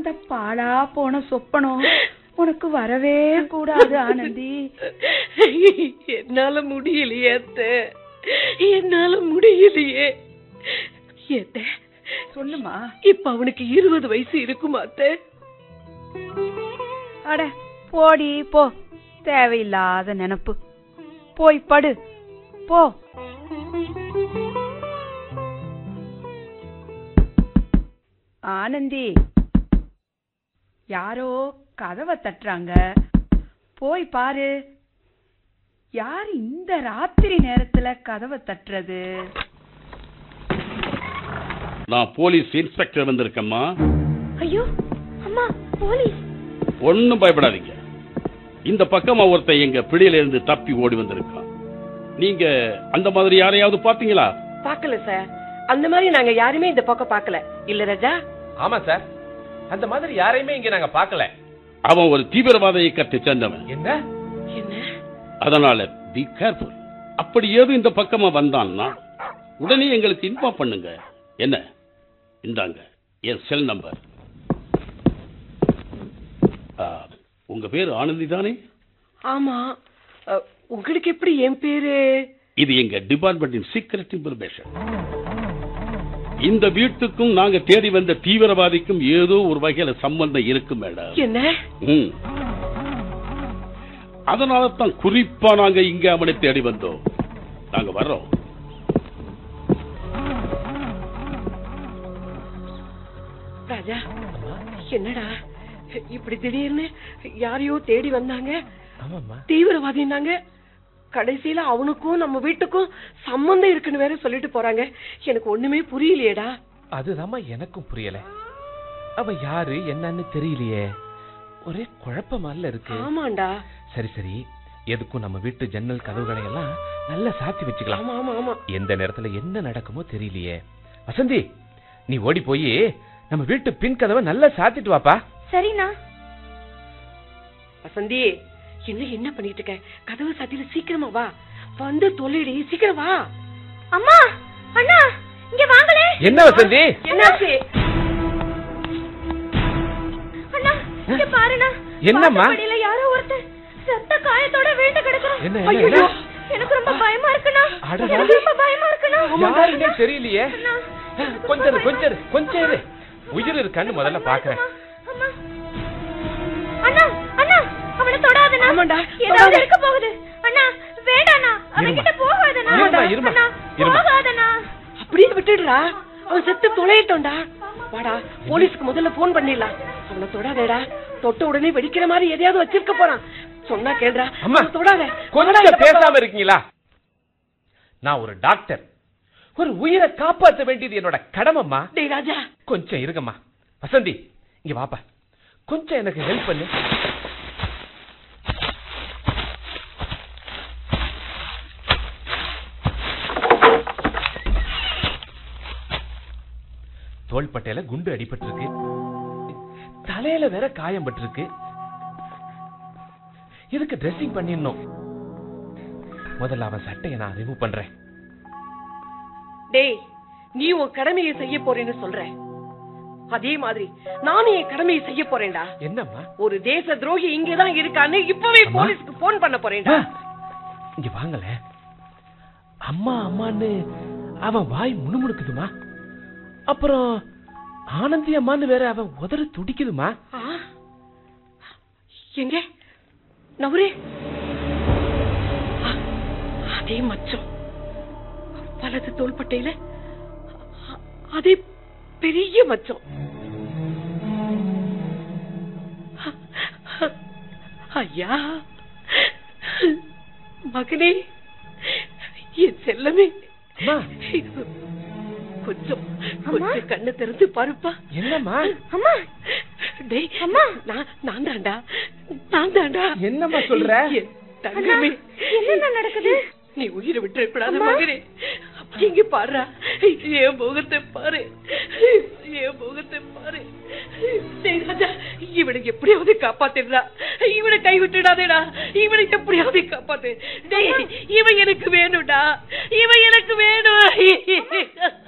அந்த பாழா போன சொப்பனம் உனக்கு வரவே கூடாது ஆனந்தி என்னால முடியலையே அத்தை என்னால முடியலையே அத்தை சொல்லுமா இப்ப அவனுக்கு இருபது வயசு இருக்குமா அத்தை அட போடி போ தேவையில்லாத நினப்பு போய் படு போ ஆனந்தி யாரோ கதவை தட்டுறாங்க போய் பாரு யார் இந்த ராத்திரி நேரத்துல கதவை தட்டுறது நான் போலீஸ் இன்ஸ்பெக்டர் வந்திருக்கேம்மா ஐயோ அம்மா போலீஸ் ஒன்னும் பயப்படாதீங்க இந்த பக்கமா ஒருத்தன் எங்க பிடியில இருந்து தப்பி ஓடி வந்திருக்கான் நீங்க அந்த மாதிரி யாரையாவது பாத்தீங்களா பாக்கல சார் அந்த மாதிரி நாங்க யாருமே இந்த பக்கம் பாக்கல இல்ல ராஜா ஆமா சார் அந்த மாதிரி யாரையுமே இங்க நாங்க பார்க்கல அவன் ஒரு தீவிரவாத இயக்கத்தை சேர்ந்தவன் என்ன என்ன அதனால பி கேர்ஃபுல் அப்படி ஏதும் இந்த பக்கமா வந்தான்னா உடனே எங்களுக்கு இன்ஃபார்ம் பண்ணுங்க என்ன இந்தாங்க என் செல் நம்பர் ஆ, உங்க பேர் ஆனந்தி தானே ஆமா அ, உங்களுக்கு எப்படி என் பேரு இது எங்க டிபார்ட்மெண்டின் சீக்ரெட் இன்ஃபர்மேஷன் இந்த வீட்டுக்கும் நாங்க தேடி வந்த தீவிரவாதிக்கும் ஏதோ ஒரு வகையில சம்பந்தம் இருக்கு மேடம் என்ன ம். அதனால தான் குறிப்பா நாங்க இங்க அவனை தேடி வந்தோம் நாங்க வர்றோம் ராஜா என்னடா இப்படி திடீர்னு யாரையோ தேடி வந்தாங்க ஆமாம்மா தீவிரவாதினாங்க கடைசியில அவனுக்கும் நம்ம வீட்டுக்கும் சம்பந்தம் இருக்குன்னு வேற சொல்லிட்டு போறாங்க எனக்கு ஒண்ணுமே புரியலையேடா அதுதாம்மா எனக்கும் புரியல அவ யாரு என்னன்னு தெரியலையே ஒரே குழப்பமால இருக்கு ஆமாண்டா சரி சரி எதுக்கும் நம்ம வீட்டு ஜன்னல் கதவுகளை எல்லாம் நல்லா சாத்தி வச்சுக்கலாம் ஆமா ஆமா ஆமா எந்த நேரத்துல என்ன நடக்குமோ தெரியலையே வசந்தி நீ ஓடி போய் நம்ம வீட்டு பின் கதவை நல்லா சாத்திட்டு வாப்பா சரிண்ணா வசந்தி என்ன என்ன பண்ணிட்டு இருக்க கதவு சாத்தியில சீக்கிரமா வா வந்து தொலைடி சீக்கிரம் வா அம்மா அண்ணா இங்க வாங்களே என்ன வசந்தி என்னாச்சு அண்ணா இங்க பாருண்ணா என்னம்மா? வாசப்படியில யாரோ ஒருத்தர் ரத்த காயத்தோட விழுந்து கிடக்குறான் என்ன, என்ன, ஐயோ, என்ன? எனக்கு ரொம்ப பயமா இருக்குண்ணா அடடா. எனக்கு ரொம்ப பயமா இருக்குண்ணா யாருன்னே தெரியலையே அண்ணா, எனக்கு கொஞ்சம் இரு, ரொம்ப கொஞ்சம் இரு, கொஞ்சம் இரு. உயிர் இருக்கான்னு முதல்ல பாக்குறேன் அம்மா. அண்ணா அண்ணா அவனை தொடாதண்ணா ஆமாண்டா, ஏதாவது தொடாத. இருக்க போகுது அண்ணா வேண்டாண்ணா அவன் கிட்ட போகாதண்ணா இருமா, இருமா, அண்ணா, இருமா. போகாதண்ணா அப்படியே விட்டுடுறா அவன் செத்து தொலையட்டோம்டா வாடா போலீஸ்க்கு முதல்ல போன் பண்ணிடலாம் அவனை தொடாதேடா தொட்ட உடனே வெடிக்கிற மாதிரி எதையாவது வச்சிருக்க போறான் சொன்னா கேளுடா அம்மா அவனை தொடாத கொஞ்சம் பேசாம இருக்கீங்களா நான் ஒரு டாக்டர் ஒரு உயிரை காப்பாற்ற வேண்டியது என்னோட கடமைம்மா டேய் ராஜா கொஞ்சம் இருங்கம்மா வசந்தி இங்க வாப்பா கொஞ்சம் எனக்கு ஹெல்ப் பண்ணு தோள்பட்டையில குண்டு அடிபட்டிருக்கு தலையில வேற காயம் பட்டிருக்கு இதுக்கு ட்ரெஸ்ஸிங் பண்ணிடணும் முதல்ல அவன் சட்டையை நான் ரிமூவ் பண்றேன் டேய் நீ உன் கடமையை செய்ய போறேன்னு சொல்ற அதே மாதிரி நானும் என் கடமையை செய்ய போறேன்டா என்னம்மா ஒரு தேச துரோகி இங்கதான் இருக்கான்னு இப்பவே அம்மா. போலீஸ்க்கு போன் பண்ண போறேன்டா இங்க வாங்கல அம்மா அம்மான்னு அவன் வாய் முணுமுணுக்குதுமா அப்புறம் ஆனந்தி அம்மான்னு வேற அவன் உதறு துடிக்குதுமா ஆ? எங்க நவரே ஆ, அதே மச்சம் வலது தோள்பட்டையில அ- அதே பெரிய மச்சம் ஐயா மகனே என் செல்லமே அம்மா கொஞ்சம் கொஞ்சம் கண்ணு திறந்து பாருப்பா என்னம்மா அம்மா டேய் அம்மா. நான் நான் தான்டா நான் தான்டா என்னம்மா சொல்ற? என் தங்கமே என்னண்ணா நடக்குது நீ உயிரை விட்டுறக்கூடாது அம்மா. மகனே இங்க பாருடா என் முகத்தை பாரு என் முகத்தை பாரு டேய் ராஜா இவனை எப்படியாவது காப்பாத்திடுறா இவனை கை விட்டுடாதேடா இவனை எப்படியாவது காப்பாத்து டேய் இவன் எனக்கு வேணும்டா இவன் எனக்கு வேணும்